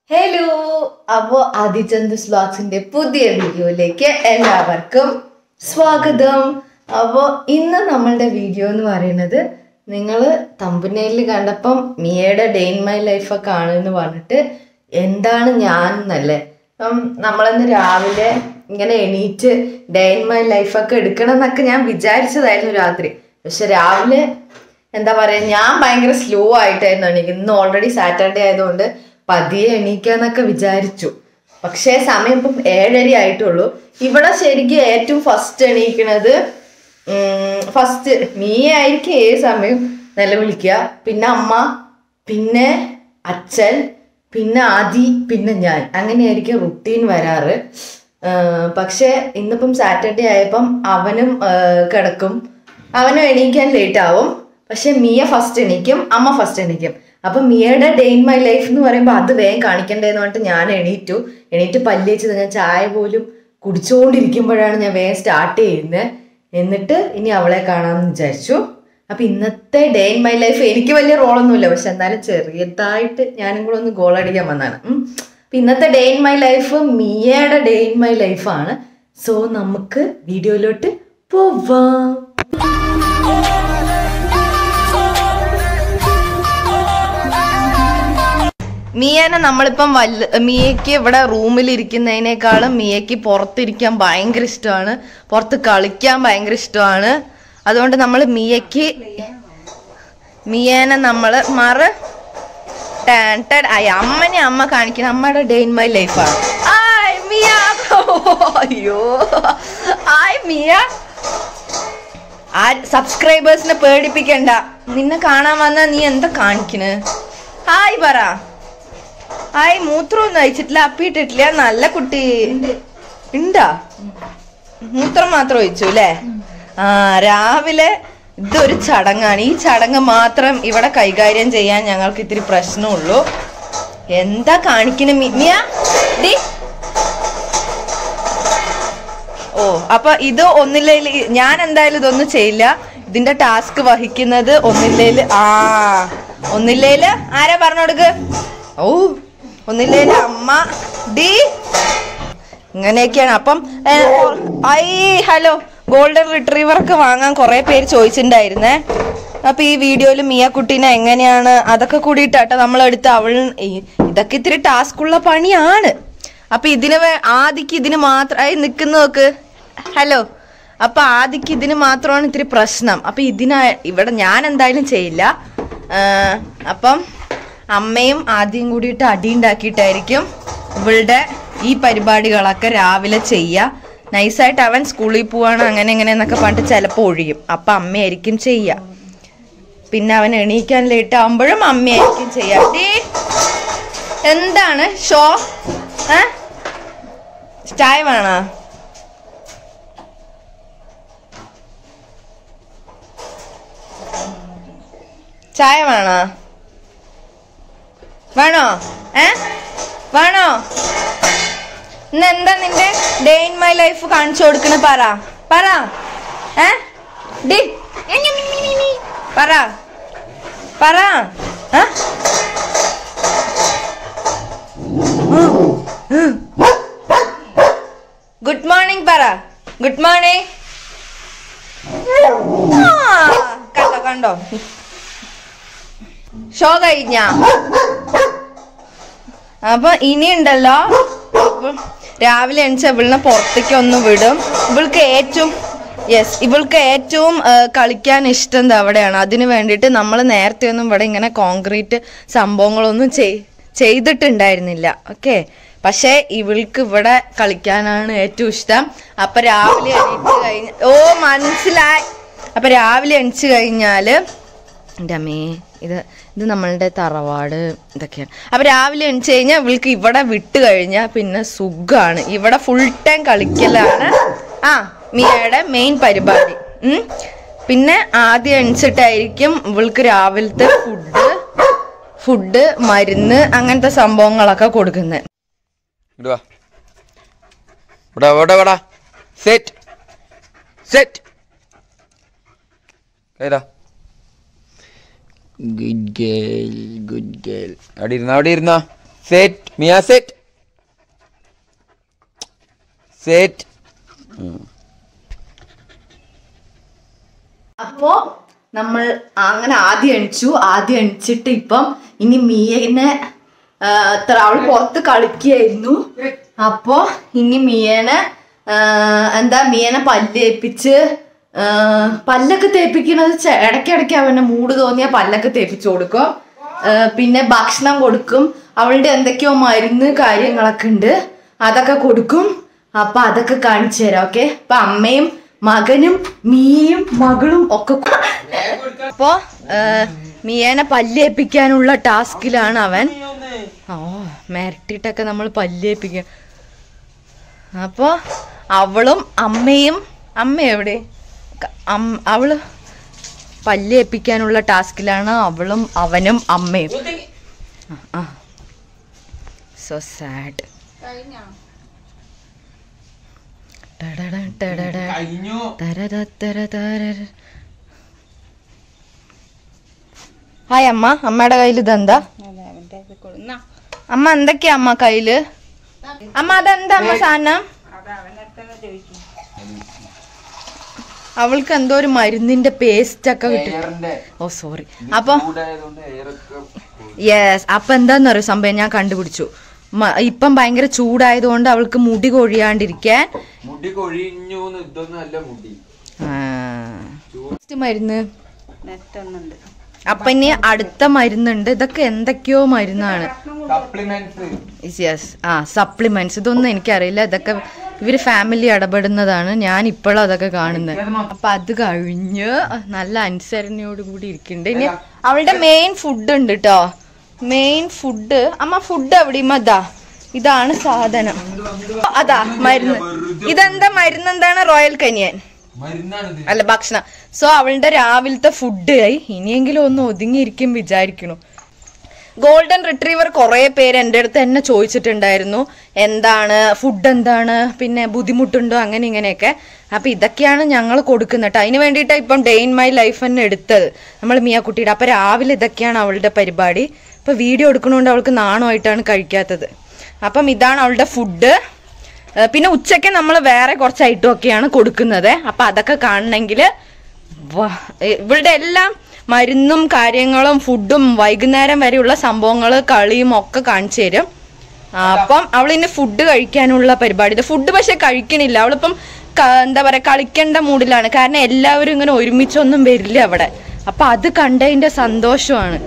Hello അപ്പോ ആദിചന്ദ് സ്ലോക്സിന്റെ പുതിയ വീഡിയോയിലേക്ക് എല്ലാവർക്കും സ്വാഗതം അപ്പോ ഇന്ന് നമ്മളുടെ വീഡിയോ എന്ന് പറയുന്നത് നിങ്ങൾ തമ്പനയിൽ കണ്ടപ്പം മിയയുടെ ഡേ ഇൻ മൈ ലൈഫൊക്കെ ആണെന്ന് പറഞ്ഞിട്ട് എന്താണ് ഞാൻ എന്നല്ലേ അപ്പം നമ്മളിന്ന് രാവിലെ ഇങ്ങനെ എണീറ്റ് ഡേ ഇൻ മൈ ലൈഫൊക്കെ എടുക്കണം എന്നൊക്കെ ഞാൻ വിചാരിച്ചതായിരുന്നു രാത്രി പക്ഷെ രാവിലെ എന്താ പറയാ ഞാൻ ഭയങ്കര സ്ലോ ആയിട്ടായിരുന്നു എണീക്കുന്നത് ഇന്ന് ഓൾറെഡി സാറ്റർഡേ ആയതുകൊണ്ട് പതിയെ എണീക്കാന്നൊക്കെ വിചാരിച്ചു പക്ഷേ സമയം ഇപ്പം ഏഴര ആയിട്ടുള്ളൂ ഇവിടെ ശരിക്കും ഏറ്റവും ഫസ്റ്റ് എണീക്കണത് ഫസ്റ്റ് നീ ആയിരിക്കും ഏത് സമയം നിലവിളിക്കുക പിന്നെ അമ്മ പിന്നെ അച്ഛൻ പിന്നെ ആദി പിന്നെ ഞാൻ അങ്ങനെയായിരിക്കും റുട്ടീൻ വരാറ് ആഹ് പക്ഷേ ഇന്നിപ്പം സാറ്റർഡേ ആയപ്പം അവനും ആഹ് കിടക്കും അവനും എണീക്കാൻ ലേറ്റ് ആവും പക്ഷെ മിയ ഫസ്റ്റ് എണീക്കും അമ്മ ഫസ്റ്റ് എണീക്കും അപ്പൊ മിയയുടെ ഡേ ഇൻ മൈ ലൈഫ് എന്ന് പറയുമ്പോൾ അത് വേഗം കാണിക്കണ്ടേന്ന് പറഞ്ഞിട്ട് ഞാൻ എണീറ്റു എണീറ്റ് പല്ലിച്ചത് ഞാൻ ചായ പോലും കുടിച്ചുകൊണ്ടിരിക്കുമ്പോഴാണ് ഞാൻ വേഗം സ്റ്റാർട്ട് ചെയ്യുന്നത് എന്നിട്ട് ഇനി അവളെ കാണാമെന്ന് വിചാരിച്ചു അപ്പൊ ഇന്നത്തെ ഡേ ഇൻ മൈ ലൈഫ് എനിക്ക് വലിയ റോളൊന്നുമില്ല പക്ഷെ എന്നാലും ചെറിയതായിട്ട് ഞാനും കൂടെ ഒന്ന് ഗോൾ അടിക്കാൻ വന്നതാണ് ഉം. അപ്പൊ ഇന്നത്തെ ഡേ ഇൻ മൈ ലൈഫ് മിയയുടെ ഡേ ഇൻ മൈ ലൈഫാണ് സോ നമുക്ക് വീഡിയോയിലോട്ട് പോവാം മിയനെ നമ്മളിപ്പം വല്ല മിയയ്ക്ക് ഇവിടെ റൂമിൽ ഇരിക്കുന്നതിനേക്കാളും മിയയ്ക്ക് പുറത്തിരിക്കാൻ ഭയങ്കര ഇഷ്ടമാണ് പുറത്ത് കളിക്കാൻ ഭയങ്കര ഇഷ്ടമാണ് അതുകൊണ്ട് നമ്മൾ മിയയ്ക്ക് മിയേനെ നമ്മൾ മറ് ടാൻ ടാൻ ആയി അമ്മനെ അമ്മ കാണിക്കുന്ന അമ്മയുടെ ഡേ ഇൻ മൈ ലൈഫാണ് ആയ് മിയ അയ്യോ ആയ് മിയ ആ സബ്സ്ക്രൈബേഴ്സിനെ പേടിപ്പിക്കണ്ട നിന്നെ കാണാൻ വന്നാ നീ എന്താ കാണിക്കണ് ഹായ് പറ ഹായ് മൂത്രമൊന്നും അയച്ചിട്ടില്ല അപ്പിയിട്ടിട്ടില്ല നല്ല കുട്ടി ഉണ്ടാ മൂത്രം മാത്രം ഒഴിച്ചു അല്ലേ ആ രാവിലെ ഇതൊരു ചടങ്ങാണ് ഈ ചടങ്ങ് മാത്രം ഇവിടെ കൈകാര്യം ചെയ്യാൻ ഞങ്ങൾക്ക് ഇത്തിരി പ്രശ്നമുള്ളൂ എന്താ കാണിക്കണ മിയ ഡി ഓ അപ്പൊ ഇത് ഒന്നില്ലേല് ഞാൻ എന്തായാലും ഇതൊന്നും ചെയ്യില്ല ഇതിന്റെ ടാസ്ക് വഹിക്കുന്നത് ഒന്നില്ലേല് ആ ഒന്നില്ലേല് ആരാ പറഞ്ഞു കൊടുക്ക് ഓ ഒന്നില്ലേല് അമ്മ ഡി ഇങ്ങനെയൊക്കെയാണ് അപ്പം ഏ, ഐ ഹലോ ഗോൾഡൻ റിട്രീവർ ഒക്കെ വാങ്ങാൻ കുറെ പേര് ചോദിച്ചിട്ടുണ്ടായിരുന്നേ അപ്പൊ ഈ വീഡിയോയിൽ മിയക്കുട്ടീനെ എങ്ങനെയാണ് അതൊക്കെ കൂടിയിട്ടാട്ടോ നമ്മളെടുത്ത് അവൾ ഈ- ഇതൊക്കെ ഇത്തിരി ടാസ്ക് ഉള്ള പണിയാണ് അപ്പൊ ഇതിന് വേ- ആദിക്ക് ഇതിന് മാത്രമായി നിക്കുന്ന നോക്ക് ഹലോ അപ്പൊ ആദിക്ക് ഇതിന് മാത്രമാണ് ഇത്തിരി പ്രശ്നം അപ്പൊ ഇതിനാ ഇവിടെ ഞാൻ എന്തായാലും ചെയ്യില്ല ആ, അപ്പം അമ്മയും ആദ്യം കൂടിയിട്ട് അടി ഉണ്ടാക്കിയിട്ടായിരിക്കും ഇവളുടെ ഈ പരിപാടികളൊക്കെ രാവിലെ ചെയ്യുക നൈസായിട്ട് അവൻ സ്കൂളിൽ പോവാണ് അങ്ങനെ എങ്ങനെ എന്നൊക്കെ പറഞ്ഞിട്ട് ചിലപ്പോൾ ഒഴിയും അപ്പം അമ്മയായിരിക്കും ചെയ്യുക പിന്നെ അവൻ എണീക്കാൻ ലേറ്റ് ആകുമ്പോഴും അമ്മയായിരിക്കും ചെയ്യുക ഡേ എന്താണ് ഷോ ഏ ചായ വേണോ ചായ വേണോ വേണോ ഏ വേണോ ഇന്ന് എന്താ നിന്റെ ഡേ ഇൻ മൈ ലൈഫ് കാണിച്ചു കൊടുക്കണ പറ പറ ഏ ഡി പറ പറ ഏ? ഗുഡ് മോർണിംഗ് പറ ഗുഡ് മോർണിംഗ് കണ്ടോ കണ്ടോ ഷോ കഴിഞ്ഞ അപ്പൊ ഇനി ഉണ്ടല്ലോ ഇപ്പം രാവിലെ എണിച്ച ഇവളിനെ പുറത്തേക്ക് ഒന്ന് വിടും ഇവൾക്ക് ഏറ്റവും യെസ് ഇവൾക്ക് ഏറ്റവും ആ, കളിക്കാൻ ഇഷ്ടം ദാ അവിടെയാണ് അതിന് വേണ്ടിയിട്ട് നമ്മൾ നേരത്തെ ഒന്നും ഇവിടെ ഇങ്ങനെ കോൺക്രീറ്റ് സംഭവങ്ങളൊന്നും ചെയ് ചെയ്തിട്ടുണ്ടായിരുന്നില്ല ഓക്കെ പക്ഷേ ഇവൾക്ക് ഇവിടെ കളിക്കാനാണ് ഏറ്റവും ഇഷ്ടം അപ്പൊ രാവിലെ എണീറ്റ് കഴിഞ്ഞ ഓ മനസ്സിലായി അപ്പൊ രാവിലെ എണിച്ചു കഴിഞ്ഞാല് എൻ്റെ അമ്മേ ഇത് ഇത് നമ്മളുടെ തറവാട് ഇതൊക്കെയാണ് അപ്പൊ രാവിലെ എണിച്ചു കഴിഞ്ഞാൽ ഇവൾക്ക് ഇവിടെ വിട്ട് കഴിഞ്ഞാൽ പിന്നെ സുഖമാണ് ഇവിടെ ഫുൾ ടൈം കളിക്കലാണ് ആ മിയയുടെ മെയിൻ പരിപാടി ഉം. പിന്നെ ആദ്യം എണിച്ചിട്ടായിരിക്കും ഇവൾക്ക് രാവിലത്തെ ഫുഡ് ഫുഡ് മരുന്ന് അങ്ങനത്തെ സംഭവങ്ങളൊക്കെ കൊടുക്കുന്നത് ഇങ്ങോട്ട് വാ ഇവിടെ ഇവിടെ ഇവിടെ സെറ്റ് സെറ്റ് കൈതാ ഗുഡ് ഗേൾ ഗുഡ് ഗേൾ അവിടെ ഇരുന്നോ അവിടെ ഇരുന്നോ സെറ്റ് മിയ സെറ്റ് സെറ്റ് അപ്പോ നമ്മൾ അങ്ങനെ ആദ്യം എണിച്ചു ആദ്യം എണിച്ചിട്ട് ഇപ്പം ഇനി മിയനെ ആ, എത്ര അവള് പുറത്ത് കളിക്കുകയായിരുന്നു അപ്പോ ഇനി മിയനെ ആ, എന്താ മിയനെ പല്ലേപ്പിച്ച് ആ, പല്ലൊക്കെ തേപ്പിക്കുന്നത് ചെ- ഇടയ്ക്കിടയ്ക്ക് അവന്റെ മൂഡ് തോന്നിയാൽ പല്ലൊക്കെ തേപ്പിച്ചു കൊടുക്കും ആ, പിന്നെ ഭക്ഷണം കൊടുക്കും അവളുടെ എന്തൊക്കെയോ മരുന്ന് കാര്യങ്ങളൊക്കെ ഉണ്ട് അതൊക്കെ കൊടുക്കും അപ്പൊ അതൊക്കെ കാണിച്ചു തരാം ഓക്കെ അപ്പൊ അമ്മയും മകനും മിയയും മകളും ഒക്കെ കു- അപ്പോ മിയേനെ പല്ലേപ്പിക്കാനുള്ള ടാസ്കിലാണ് അവൻ ഓ മിരട്ടിട്ടൊക്കെ നമ്മൾ പല്ലേപ്പിക്കുക അപ്പോ അവളും അമ്മയും അമ്മ എവിടെ ക- അം- അവള് പല്ലേപ്പിക്കാനുള്ള ടാസ്കിലാണ് അവളും അവനും അമ്മയും സോ സാഡ് കഴിഞ്ഞു ഹായ് അമ്മ അമ്മയുടെ കയ്യിൽ ഇതെന്താ അമ്മ എന്തൊക്കെയാ അമ്മ കയ്യില് അമ്മ അതെന്താ അമ്മ സാധനം അവൾക്ക് എന്തോ ഒരു മരുന്നിന്റെ പേസ്റ്റ് ഒക്കെ കിട്ടി എയറിന്റെ ഓ സോറി അപ്പൊ ചൂടായതുകൊണ്ട് എയറൊക്കെ യെസ് അപ്പൊ എന്താന്നറിയോ സംഭവം ഞാൻ കണ്ടുപിടിച്ചു മ- ഇപ്പം ഭയങ്കര ചൂടായതുകൊണ്ട് അവൾക്ക് മുടി കൊഴിയാണ്ടിരിക്കാൻ മുടി കൊഴിഞ്ഞു ഇതൊന്നും അല്ല മുടി ആ. Next മരുന്ന് അപ്പൊ ഇനി അടുത്ത മരുന്നുണ്ട് ഇതൊക്കെ എന്തൊക്കെയോ മരുന്നാണ് സപ്ലിമെന്റ്സ് യെസ് ആ സപ്ലിമെന്റ്സ് ഇതൊന്നും എനിക്കറിയില്ല ഇതൊക്കെ ഇവര് ഫാമിലി ഇടപെടുന്നതാണ് ഞാൻ ഇപ്പോഴും അതൊക്കെ കാണുന്നത് അപ്പൊ അത് കഴിഞ്ഞ് നല്ല അനുസരണയോട് കൂടി ഇരിക്കുന്നുണ്ട് ഇനി അവളുടെ മെയിൻ ഫുഡ് ഉണ്ട് കേട്ടോ മെയിൻ ഫുഡ് അമ്മ ഫുഡ് എവിടെ അതാ ഇതാണ് സാധനം അതാ മരുന്ന് ഇതെന്താ മരുന്ന് എന്താണ് റോയൽ കനിയൻ മരുന്നാണിത് അല്ല ഭക്ഷണം സോ അവളുടെ രാവിലത്തെ ഫുഡ് ആയി ഇനിയെങ്കിലും ഒന്ന് ഒതുങ്ങിയിരിക്കും വിചാരിക്കണു ഗോൾഡൻ റിട്രീവർ കുറെ പേര് എൻ്റെ അടുത്ത് എന്നെ ചോദിച്ചിട്ടുണ്ടായിരുന്നു എന്താണ് ഫുഡ് എന്താണ് പിന്നെ ബുദ്ധിമുട്ടുണ്ടോ അങ്ങനെ ഇങ്ങനെയൊക്കെ അപ്പൊ ഇതൊക്കെയാണ് ഞങ്ങൾ കൊടുക്കുന്നത് കേട്ടോ അതിന് വേണ്ടിയിട്ടാണ് ഇപ്പം ഡേ ഇൻ മൈ ലൈഫ് തന്നെ എടുത്തത് നമ്മൾ മിയാക്കുട്ടിയുടെ അപ്പൊ രാവിലെ ഇതൊക്കെയാണ് അവളുടെ പരിപാടി ഇപ്പൊ വീഡിയോ എടുക്കണോണ്ട് അവൾക്ക് നാണമായിട്ടാണ് കഴിക്കാത്തത് അപ്പം ഇതാണ് അവളുടെ ഫുഡ് ഏഹ് പിന്നെ ഉച്ചയ്ക്ക് നമ്മൾ വേറെ കുറച്ച് ഐറ്റം ഒക്കെയാണ് കൊടുക്കുന്നത് അപ്പൊ അതൊക്കെ കാണണമെങ്കിൽ ഇവളുടെ എല്ലാം മരുന്നും കാര്യങ്ങളും ഫുഡും വൈകുന്നേരം വരെയുള്ള സംഭവങ്ങൾ കളിയും ഒക്കെ കാണിച്ചു തരും ആ, അപ്പം അവൾ ഇനി ഫുഡ് കഴിക്കാനുള്ള പരിപാടി ഫുഡ് പക്ഷെ കഴിക്കണില്ല അവളിപ്പം ക- എന്താ പറയാ കളിക്കേണ്ട മൂഡിലാണ് കാരണം എല്ലാവരും ഇങ്ങനെ ഒരുമിച്ചൊന്നും വരില്ല അവിടെ അപ്പൊ അത് കണ്ടതിന്റെ സന്തോഷമാണ്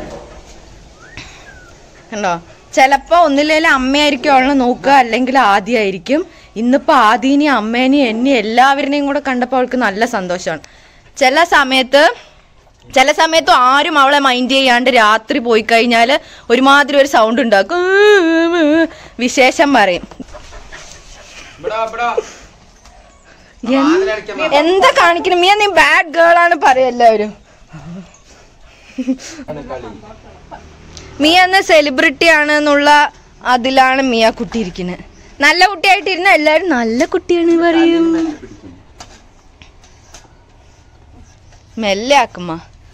കണ്ടോ ചിലപ്പോ ഒന്നില്ലേലും അമ്മയായിരിക്കും അവളെ നോക്കുക അല്ലെങ്കിൽ ആദ്യമായിരിക്കും ഇന്നിപ്പോ ആദ്യനെയും അമ്മേനെയും എന്നെയും എല്ലാവരുടെയും കൂടെ കണ്ടപ്പോൾ അവൾക്ക് നല്ല സന്തോഷമാണ് ചില സമയത്ത് ചില സമയത്ത് ആരും അവളെ മൈൻഡ് ചെയ്യാണ്ട് രാത്രി പോയി കഴിഞ്ഞാൽ ഒരുമാതിരി ഒരു സൗണ്ട് ഉണ്ടാക്കും വിശേഷം പറയും ഇവിടെ വാ, ഇവിടെ വാ. എന്ത്- വാതിലടയ്ക്കാൻ വാ. എന്താ കാണിക്കണം മിയ നീ ബാഡ് ഗേൾ ആണ് പറയും എല്ലാവരും ആണ് കളി മിയ എന്ന സെലിബ്രിറ്റി ആണ് എന്നുള്ള അതിലാണ് മിയ കുട്ടി ഇരിക്കുന്നത് നല്ല കുട്ടിയായിട്ടിരുന്ന എല്ലാരും നല്ല കുട്ടിയാണ് പറയും മെല്ലെ ആക്കുമ്മ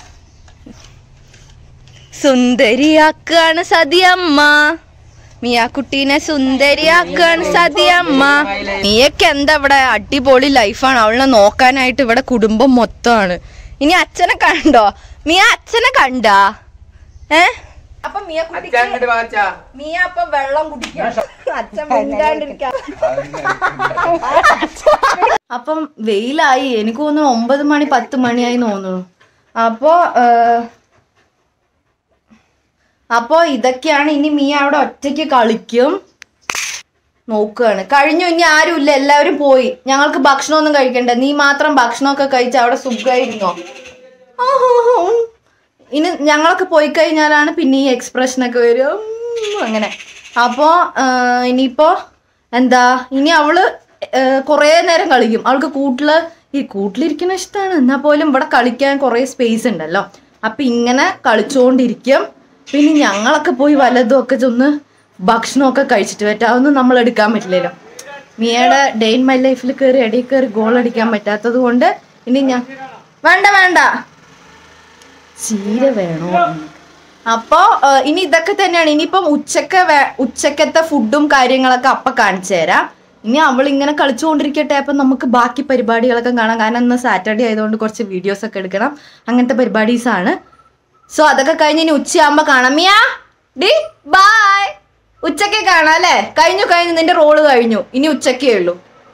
സുന്ദരിയാക്കാണ് സതിയമ്മ മിയാക്കുട്ടീനെ സുന്ദരിയാക്കാണ് സതിയമ്മ നീയൊക്കെ എന്താ ഇവിടെ അടിപൊളി ലൈഫാണ് അവളെ നോക്കാനായിട്ട് ഇവിടെ കുടുംബം മൊത്തമാണ് ഇനി അച്ഛനെ കണ്ടോ മിയ അച്ഛനെ കണ്ടാ ഏ അപ്പൊ മിയ അച്ഛാ അങ്ങോട്ട് വാച്ചാ മിയ അപ്പൊ വെള്ളം കുടിക്കാം അച്ഛൻ മിണ്ടാണ്ടിരിക്കാം അപ്പം വെയിലായി എനിക്ക് തോന്നുന്നു ഒമ്പത് മണി പത്ത് മണിയായി തോന്നുന്നു അപ്പോ ഏഹ്, അപ്പോ ഇതൊക്കെയാണ് ഇനി മിയ അവിടെ ഒറ്റയ്ക്ക് കളിക്കും നോക്കുകയാണ് കഴിഞ്ഞു ഇനി ആരുമില്ല എല്ലാവരും പോയി ഞങ്ങൾക്ക് ഭക്ഷണമൊന്നും കഴിക്കണ്ട നീ മാത്രം ഭക്ഷണമൊക്കെ കഴിച്ച് അവിടെ സുഖമായിരുന്നോ ആഹാ. ഇനി ഞങ്ങളൊക്കെ പോയി കഴിഞ്ഞാലാണ് പിന്നെ ഈ എക്സ്പ്രഷനൊക്കെ വരും ഉം, അങ്ങനെ അപ്പോൾ ഇനിയിപ്പോൾ എന്താ ഇനി അവള് കുറേ നേരം കളിക്കും അവൾക്ക് കൂട്ടില് ഈ കൂട്ടിലിരിക്കുന്ന ഇഷ്ടമാണ് എന്നാൽ പോലും ഇവിടെ കളിക്കാൻ കുറേ സ്പേസ് ഉണ്ടല്ലോ അപ്പം ഇങ്ങനെ കളിച്ചുകൊണ്ടിരിക്കും പിന്നെ ഞങ്ങളൊക്കെ പോയി വല്ലതും ഒക്കെ ചെന്ന് ഭക്ഷണമൊക്കെ കഴിച്ചിട്ട് പറ്റും അതൊന്നും നമ്മൾ എടുക്കാൻ പറ്റില്ലല്ലോ മിയയുടെ ഡേ ഇൻ മൈ ലൈഫിൽ കയറി ഇടയിൽ കയറി ഗോൾ അടിക്കാൻ പറ്റാത്തത് കൊണ്ട് ഇനി ഞാൻ വേണ്ട വേണ്ട ചീര വേണോ അപ്പോ ഏഹ്, ഇനി ഇതൊക്കെ തന്നെയാണ് ഇനിയിപ്പം ഉച്ചക്ക് വേ- ഉച്ചക്കത്തെ ഫുഡും കാര്യങ്ങളൊക്കെ അപ്പ കാണിച്ചു തരാം ഇനി അവൾ ഇങ്ങനെ കളിച്ചുകൊണ്ടിരിക്കട്ടെ അപ്പൊ നമുക്ക് ബാക്കി പരിപാടികളൊക്കെ കാണാം കാരണം ഇന്ന് സാറ്റർഡേ ആയതുകൊണ്ട് കുറച്ച് വീഡിയോസ് ഒക്കെ എടുക്കണം അങ്ങനത്തെ പരിപാടീസ് ആണ് സോ അതൊക്കെ കഴിഞ്ഞ് ഇനി ഉച്ചയാകുമ്പോ കാണാം മിയാ ഡി ബൈ ഉച്ചക്കെ കാണാം അല്ലേ കഴിഞ്ഞു കഴിഞ്ഞു നിന്റെ റോള് കഴിഞ്ഞു ഇനി ഉച്ചക്കേ ഉള്ളൂ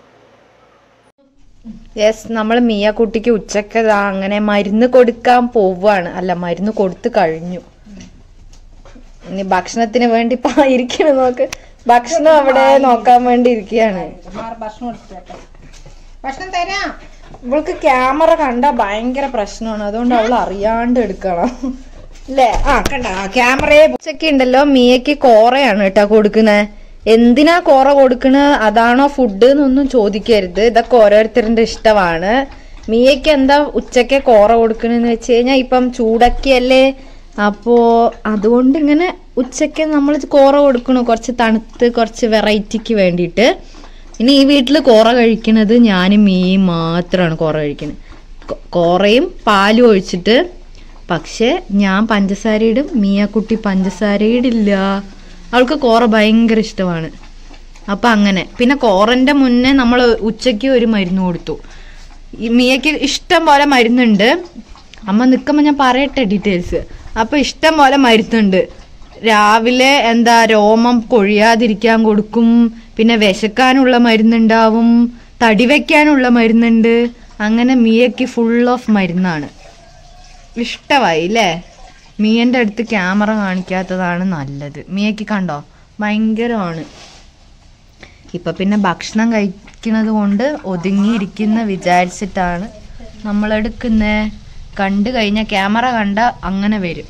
യെസ് നമ്മൾ മിയ കുട്ടിക്ക് ഉച്ചക്ക് ദാ അങ്ങനെ മരുന്ന് കൊടുക്കാൻ പോവാണ് അല്ല മരുന്ന് കൊടുത്തു കഴിഞ്ഞു ഇനി ഭക്ഷണത്തിന് വേണ്ടി ഇപ്പൊ ഇരിക്കണം നോക്ക് ഭക്ഷണം അവിടെ നോക്കാൻ വേണ്ടി ഇരിക്കുകയാണ് ഭക്ഷണം എടുത്തിട്ടെ ഭക്ഷണം തരാം ഇവൾക്ക് ക്യാമറ കണ്ട ഭയങ്കര പ്രശ്നമാണ് അതുകൊണ്ട് അവൾ അറിയാണ്ട് എടുക്കണം അല്ലേ ആ കണ്ട ക്യാമറയെ ഉച്ചക്ക് ഉണ്ടല്ലോ മിയക്ക് കോറയാണ് കേട്ടോ കൊടുക്കുന്നത് എന്തിനാ കോറ കൊടുക്കണത് അതാണോ ഫുഡ് എന്നൊന്നും ചോദിക്കരുത് ഇതൊക്കെ ഓരോരുത്തരുടെ ഇഷ്ടമാണ് മിയക്ക് എന്താ ഉച്ചക്ക് കോറ കൊടുക്കണെന്ന് വെച്ച് കഴിഞ്ഞാൽ ഇപ്പം ചൂടൊക്കെയല്ലേ അപ്പോ അതുകൊണ്ട് ഇങ്ങനെ ഉച്ചക്ക് നമ്മൾ കോറ കൊടുക്കണു കുറച്ച് തണുത്ത് കുറച്ച് വെറൈറ്റിക്ക് വേണ്ടിയിട്ട് ഇനി ഈ വീട്ടിൽ കോറ കഴിക്കുന്നത് ഞാനും മീയും മാത്രമാണ് കോറ കഴിക്കുന്നത് കൊ- കോറയും പാലും ഒഴിച്ചിട്ട് പക്ഷെ ഞാൻ പഞ്ചസാര ഇടും മിയാക്കുട്ടി പഞ്ചസാര ഇടില്ല അവൾക്ക് കോറ ഭയങ്കര ഇഷ്ടമാണ് അപ്പം അങ്ങനെ പിന്നെ കോറൻ്റെ മുന്നേ നമ്മൾ ഉച്ചയ്ക്ക് ഒരു മരുന്ന് കൊടുത്തു ഈ മിയക്ക് ഇഷ്ടം പോലെ മരുന്നുണ്ട് അമ്മ നിൽക്കുമ്പോൾ ഞാൻ പറയട്ടെ ഡീറ്റെയിൽസ് അപ്പോൾ ഇഷ്ടം പോലെ മരുന്നുണ്ട് രാവിലെ എന്താ രോമം കൊഴിയാതിരിക്കാൻ കൊടുക്കും പിന്നെ വിശക്കാനുള്ള മരുന്നുണ്ടാവും തടി വെക്കാനുള്ള മരുന്നുണ്ട് അങ്ങനെ മിയക്ക് ഫുൾ ഓഫ് മരുന്നാണ് ഇഷ്ടമായി അല്ലേ മിയൻ്റെ അടുത്ത് ക്യാമറ കാണിക്കാത്തതാണ് നല്ലത് മിയക്ക് കണ്ടോ ഭയങ്കരമാണ് ഇപ്പൊ പിന്നെ ഭക്ഷണം കഴിക്കുന്നത് കൊണ്ട് ഒതുങ്ങിയിരിക്കുന്ന വിചാരിച്ചിട്ടാണ് നമ്മൾ എടുക്കുന്നേ കണ്ടു കഴിഞ്ഞാൽ ക്യാമറ കണ്ട അങ്ങനെ വരും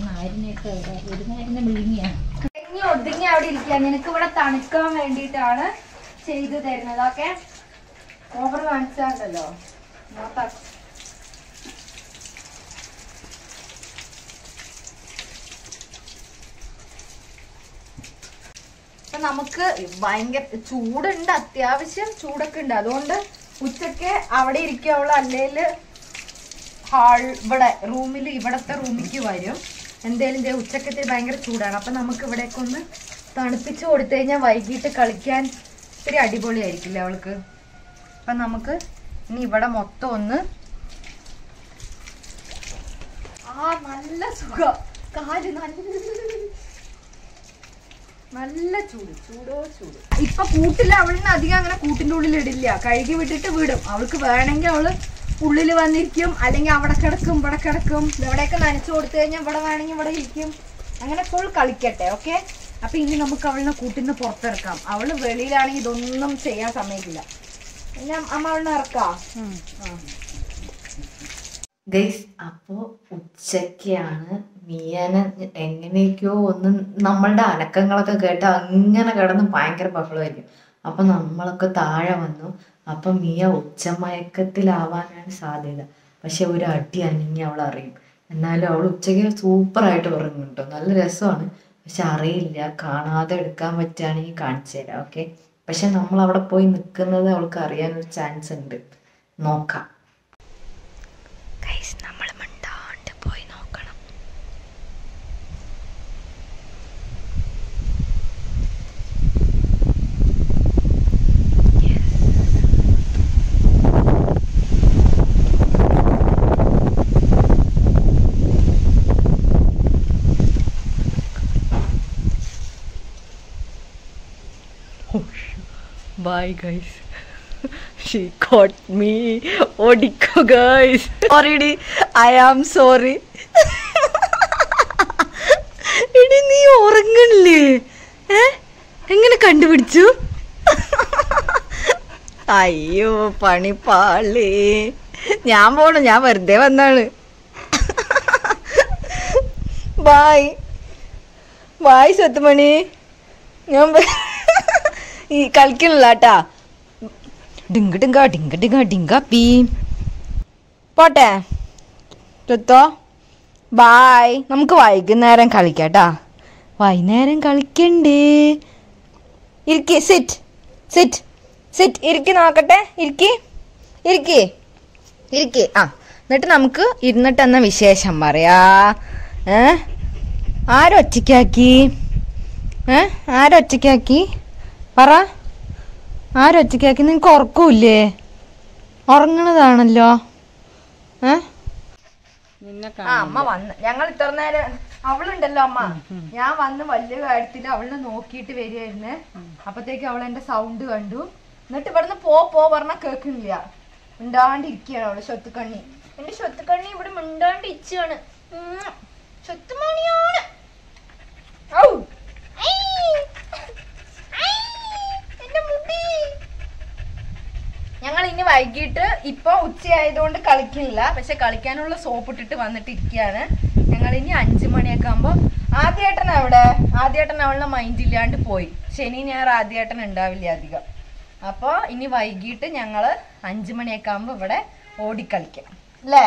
ഒതുങ്ങി ഒതുങ്ങി അവിടെ ഇരിക്കുക നിനക്ക് ഇവിടെ തണുക്കാൻ വേണ്ടിയിട്ടാണ് ചെയ്തു തരുന്നത് ഓക്കെ ഓവർ കാണിച്ചാണ്ടല്ലോ അപ്പൊ നമുക്ക് ഭയങ്കര ചൂടുണ്ട് അത്യാവശ്യം ചൂടൊക്കെ ഉണ്ട് അതുകൊണ്ട് ഉച്ചക്ക് അവിടെ ഇരിക്കാവുള്ള അല്ലെങ്കിൽ ഹാൾ ഇവിടെ റൂമിൽ ഇവിടത്തെ റൂമിലേക്ക് വരും എന്തേലും ദേ ഉച്ചക്കത്തെ ഭയങ്കര ചൂടാണ് അപ്പൊ നമുക്ക് ഇവിടേക്ക് ഒന്ന് തണുപ്പിച്ച് കൊടുത്തു കഴിഞ്ഞാൽ വൈകിട്ട് കളിക്കാൻ ഇത്തിരി അടിപൊളിയായിരിക്കില്ലേ അവൾക്ക് അപ്പൊ നമുക്ക് ഇനി ഇവിടെ മൊത്തം ഒന്ന് ആ നല്ല സുഖം കാല് നല്ല നല്ല ചൂട് ചൂടോ ചൂട് ഇപ്പൊ കൂട്ടില്ല അവളിന് അധികം അങ്ങനെ കൂട്ടിന്റെ ഉള്ളിൽ ഇടില്ല കഴുകി വിട്ടിട്ട് വിടും അവൾക്ക് വേണമെങ്കിൽ അവള് ഉള്ളിൽ വന്നിരിക്കും അല്ലെങ്കിൽ അവിടെ കിടക്കും ഇവിടെ കിടക്കും ഇവിടെയൊക്കെ നനച്ചു കൊടുത്തു കഴിഞ്ഞാൽ ഇവിടെ വേണമെങ്കിൽ ഇവിടെ ഇരിക്കും അങ്ങനെ ഫുൾ കളിക്കട്ടെ ഓക്കെ അപ്പൊ ഇനി നമുക്ക് അവളിനെ കൂട്ടിന്ന് പുറത്തിറക്കാം അവള് വെളിയിലാണെങ്കിൽ ഇതൊന്നും ചെയ്യാൻ സമ്മതിക്കില്ല പിന്നെ അമ്മ അവളിനെ ഇറക്കാം ഗൈസ് അപ്പോൾ ഉച്ചയ്ക്കാണ് മിയനെ എങ്ങനെയൊക്കെയോ ഒന്ന് നമ്മളുടെ അനക്കങ്ങളൊക്കെ കേട്ട് അങ്ങനെ കിടന്ന് ഭയങ്കര ബഹളമായിരിക്കും അപ്പൊ നമ്മളൊക്കെ താഴെ വന്നു അപ്പൊ മിയ ഉച്ചമയക്കത്തിലാവാനാണ് സാധ്യത പക്ഷെ ഒരു അടി അനങ്ങി അവൾ അറിയും എന്നാലും അവൾ ഉച്ചയ്ക്ക് സൂപ്പറായിട്ട് ഉറങ്ങും കേട്ടോ നല്ല രസമാണ് പക്ഷെ അറിയില്ല കാണാതെ എടുക്കാൻ പറ്റുകയാണെങ്കിൽ കാണിച്ചു തരാം ഓക്കെ പക്ഷെ നമ്മൾ അവിടെ പോയി നിൽക്കുന്നത് അവൾക്ക് അറിയാനൊരു ചാൻസ് ഉണ്ട് നോക്കാം ഗൈസ് നമ്മൾ മിണ്ടാണ്ട് പോയി നോക്കണം Bye guys. She caught me. ഓടിക്കോ guys sorry I am sorry എടി നീ ഉറങ്ങണില്ലേ ഏ എങ്ങനെ കണ്ടുപിടിച്ചു അയ്യോ പണിപ്പാളി ഞാൻ പോണു ഞാൻ വെറുതെ വന്നാണ് ബായ് ബായ് സത്തുമണി ഞാൻ വ- ഈ കളിക്കണില്ല കേട്ടാ ഡിങ്ക ഡിങ്ക ഡിങ്ക ഡിങ്ക ഡിങ്ക പീ പോട്ടെ തൊത്തോ ബായ് നമുക്ക് വൈകുന്നേരം കളിക്കാട്ടാ വൈകുന്നേരം കളിക്കണ്ടേ ഇരിക്കി സിറ്റ് സിറ്റ് സിറ്റ് ഇരിക്കി നോക്കട്ടെ ഇരിക്കി ഇരിക്കി ഇരിക്കി ആ എന്നിട്ട് നമുക്ക് ഇരുന്നിട്ട് എന്ന വിശേഷം പറയാ ഏ ആരൊറ്റയ്ക്കാക്കി ഏ ആരൊറ്റയ്ക്കാക്കി പറ ആരൊറ്റയ്ക്കാക്കി നിനക്ക് ഉറക്കൂല്ലേ ഉറങ്ങണതാണല്ലോ ഏ ആ അമ്മ വന്ന് ഞങ്ങൾ ഇത്ര നേരം അവളുണ്ടല്ലോ അമ്മ ഞാൻ വന്ന് വലിയ കാര്യത്തിൽ അവളിനെ നോക്കിയിട്ട് വരികയായിരുന്നേ അപ്പത്തേക്ക് അവൾ എന്റെ സൗണ്ട് കണ്ടു എന്നിട്ട് ഇവിടുന്ന് പോ പോ പറഞ്ഞ കേൾക്കുന്നില്ല മിണ്ടാണ്ടിരിക്കുകയാണ് അവള് സ്വത്തുക്കണ്ണി എന്റെ സ്വത്തുക്കണ്ണി ഇവിടെ മിണ്ടാണ്ട് ഇച്ചാണ് സ്വത്തുമണിയാണ് ഔ. ഐ. ഐ. എന്റെ മുടി ഞങ്ങൾ ഇനി വൈകിട്ട് ഇപ്പൊ ഉച്ചയായതുകൊണ്ട് കളിക്കുന്നില്ല പക്ഷെ കളിക്കാനുള്ള സോപ്പ് ഇട്ടിട്ട് വന്നിട്ട് ഇരിക്കുകയാണ് ഞങ്ങൾ ഇനി അഞ്ചു മണിയൊക്കെ ആകുമ്പോ ആദ്യേട്ടൻ അവിടെ ആദ്യേട്ടൻ അവളുടെ മൈൻഡ് ഇല്ലാണ്ട് പോയി ശനി ഞായർ ആദ്യേട്ടൻ ഉണ്ടാവില്ല അധികം അപ്പൊ ഇനി വൈകിട്ട് ഞങ്ങള് അഞ്ചു മണിയൊക്കെ ആകുമ്പോ ഇവിടെ ഓടിക്കളിക്കാം അല്ലേ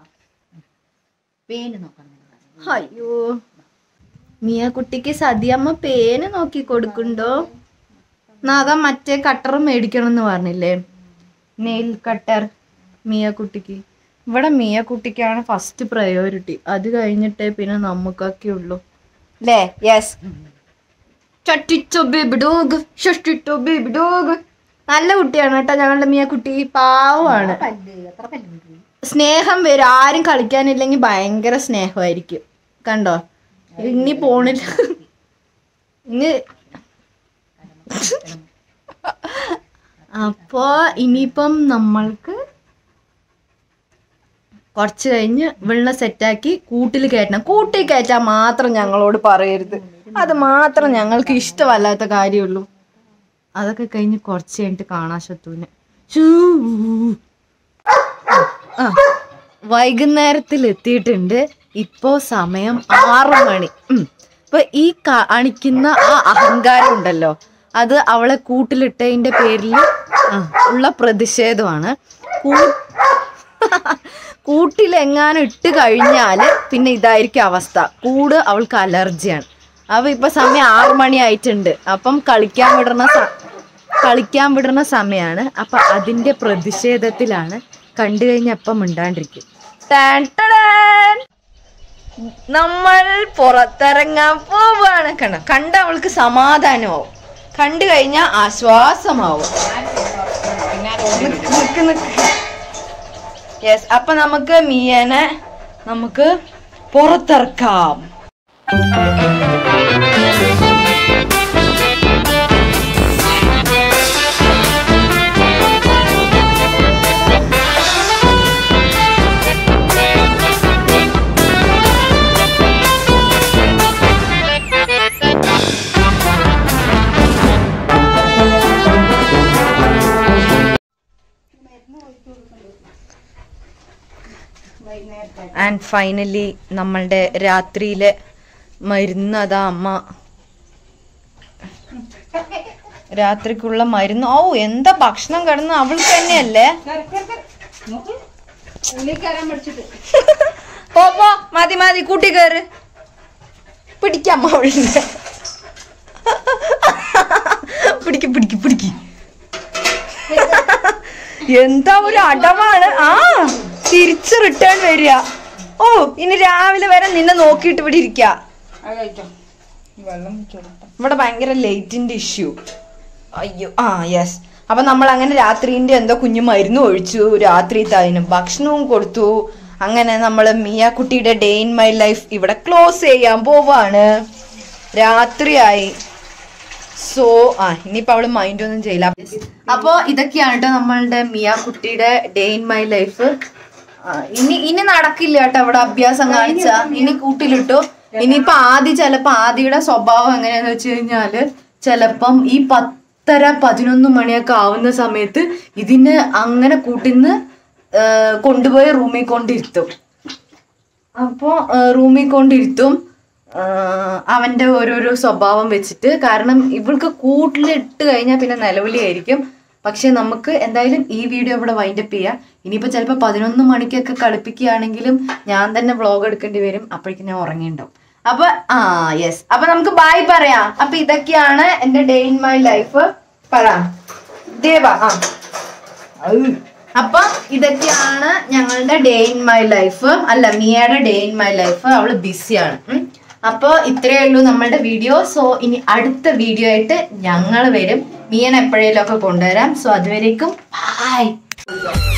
പേന് നോക്കണം അയ്യോ മിയ കുട്ടിക്ക് സതിയമ്മ പേന് നോക്കി കൊടുക്കുന്നുണ്ടോ നാദാ മറ്റേ കട്ടറും മേടിക്കണം എന്ന് പറഞ്ഞില്ലേ നെയിൽ കട്ടർ മിയ കുട്ടിക്ക് ഇവിടെ മിയ കുട്ടിക്കാണ് ഫസ്റ്റ് പ്രയോറിറ്റി അത് കഴിഞ്ഞിട്ടേ പിന്നെ നമുക്കൊക്കെ ഉള്ളൂ അല്ലേ യെസ് ചട്ടിച്ചോ ബേബി ഡോഗ് ഷഷ്ടിച്ചോ ബേബി ഡോഗ് നല്ല കുട്ടിയാണ് കേട്ടോ ഞങ്ങളുടെ മിയ കുട്ടി പാവമാണ് സ്നേഹം വരും ആരും കളിക്കാനില്ലെങ്കിൽ ഭയങ്കര സ്നേഹമായിരിക്കും കണ്ടോ ഇനി പോണില്ല ഇനി അപ്പോ ഇനിയിപ്പം നമ്മൾക്ക് കുറച്ച് കഴിഞ്ഞ് വെള്ളം സെറ്റാക്കി കൂട്ടിൽ കയറ്റണം കൂട്ടിൽ കയറ്റാൻ മാത്രം ഞങ്ങളോട് പറയരുത് അത് മാത്രം ഞങ്ങൾക്ക് ഇഷ്ടമല്ലാത്ത കാര്യമുള്ളൂ അതൊക്കെ കഴിഞ്ഞ് കുറച്ച് കഴിഞ്ഞിട്ട് കാണാൻ ശത്രുവിനെ ആ വൈകുന്നേരത്തിൽ എത്തിയിട്ടുണ്ട് ഇപ്പോ സമയം ആറു മണി ഉം. അപ്പൊ ഈ കാണിക്കുന്ന ആ അഹങ്കാരം ഉണ്ടല്ലോ അത് അവളെ കൂട്ടിലിട്ടതിന്റെ പേരിൽ ആ, ഉള്ള പ്രതിഷേധമാണ് കൂ- കൂട്ടിലെങ്ങാനും ഇട്ട് കഴിഞ്ഞാല് പിന്നെ ഇതായിരിക്കും അവസ്ഥ കൂട് അവൾക്ക് അലർജിയാണ് അപ്പൊ ഇപ്പൊ സമയം ആറു മണി ആയിട്ടുണ്ട് അപ്പം കളിക്കാൻ വിടുന്ന സ- കളിക്കാൻ വിടുന്ന സമയമാണ് അപ്പൊ അതിന്റെ പ്രതിഷേധത്തിലാണ് കണ്ടു കഴിഞ്ഞ അപ്പം മിണ്ടാണ്ടിരിക്കും ടാൻ ടടാൻ. നമ്മൾ പുറത്തിറങ്ങാൻ പോവാണ് കണ്ട കണ്ട അവൾക്ക് സമാധാനമാവും കണ്ടു കഴിഞ്ഞാൽ ആശ്വാസമാവും നിക്ക് നിക്ക് യെസ് അപ്പൊ നമുക്ക് മിയനെ നമുക്ക് പുറത്തിറക്കാം ആൻഡ് ഫൈനലി നമ്മളുടെ രാത്രിയിലെ മരുന്ന് അതാ അമ്മ രാത്രിക്കുള്ള മരുന്ന് ഓ എന്താ ഭക്ഷണം കിടന്ന് അവൾക്ക് തന്നെയല്ലേ പോ പോ മതി മതി കൂട്ടി കയറ് പിടിക്കാം അവളുടെ പിടിക്ക് പിടിക്ക് പിടിക്ക് എന്താ ഒരു അടവാണ് ആ തിരിച്ച് റിട്ടേൺ വരിക ഓ ഇനി രാവിലെ വരെ നിന്നെ നോക്കിയിട്ട് ഇവിടെ ഇരിക്ക ഇവിടെ ഭയങ്കര ലൈറ്റിന്റെ ഇഷ്യൂ അയ്യോ ആ യെസ് അപ്പൊ നമ്മൾ അങ്ങനെ രാത്രിന്റെ എന്തോ കുഞ്ഞു മരുന്ന് ഒഴിച്ചു രാത്രി അതിന് ഭക്ഷണവും കൊടുത്തു അങ്ങനെ നമ്മൾ മിയാക്കുട്ടിയുടെ ഡേ ഇൻ മൈ ലൈഫ് ഇവിടെ ക്ലോസ് ചെയ്യാൻ പോവാണ് രാത്രിയായി സോ ആ ഇനിയിപ്പോ അവള് മൈൻഡ് ഒന്നും ചെയ്യില്ല അപ്പോ ഇതൊക്കെയാണ് കേട്ടോ നമ്മളുടെ മിയ കുട്ടിയുടെ ഡേ ഇൻ മൈ ലൈഫ് ഇനി ഇനി നടക്കില്ല കേട്ടോ അവിടെ അഭ്യാസം കാണിച്ച ഇനി കൂട്ടിലിട്ടു ഇനിയിപ്പൊ ആദ്യ ചെലപ്പോ ആദിയുടെ സ്വഭാവം എങ്ങനെയാന്ന് വെച്ച് കഴിഞ്ഞാല് ചെലപ്പം ഈ പത്തര പതിനൊന്ന് മണിയൊക്കെ ആവുന്ന സമയത്ത് ഇതിന് അങ്ങനെ കൂട്ടിന്ന് ആ, കൊണ്ടുപോയി റൂമിൽ കൊണ്ടിരുത്തും അപ്പോൾ റൂമിൽ കൊണ്ടിരുത്തും ആ, അവന്റെ ഓരോരോ സ്വഭാവം വെച്ചിട്ട് കാരണം ഇവൾക്ക് കൂട്ടിലിട്ട് കഴിഞ്ഞാൽ പിന്നെ നിലവിളിയായിരിക്കും പക്ഷെ നമുക്ക് എന്തായാലും ഈ വീഡിയോ ഇവിടെ വൈൻഡപ്പ് ചെയ്യാം ഇനിയിപ്പോൾ ചിലപ്പോൾ പതിനൊന്ന് മണിക്കൊക്കെ കളിപ്പിക്കുകയാണെങ്കിലും ഞാൻ തന്നെ വ്ളോഗ് എടുക്കേണ്ടി വരും അപ്പോഴേക്കും ഞാൻ ഉറങ്ങിണ്ടാവും അപ്പൊ ആ യെസ് അപ്പൊ നമുക്ക് ബായ് പറയാം അപ്പൊ ഇതൊക്കെയാണ് എന്റെ ഡേ ഇൻ മൈ ലൈഫ് പറ ദേവ ആ ഔ. അപ്പൊ ഇതൊക്കെയാണ് ഞങ്ങളുടെ ഡേ ഇൻ മൈ ലൈഫ് അല്ല മിയയുടെ ഡേ ഇൻ മൈ ലൈഫ് അവള് ബിസിയാണ് ഉം. അപ്പോൾ ഇത്രയേ ഉള്ളൂ നമ്മളുടെ വീഡിയോ സോ ഇനി അടുത്ത വീഡിയോ ആയിട്ട് ഞങ്ങൾ വരും മീൻ എപ്പോഴേലും ഒക്കെ കൊണ്ടുവരാം സോ അതുവരേക്കും ബൈ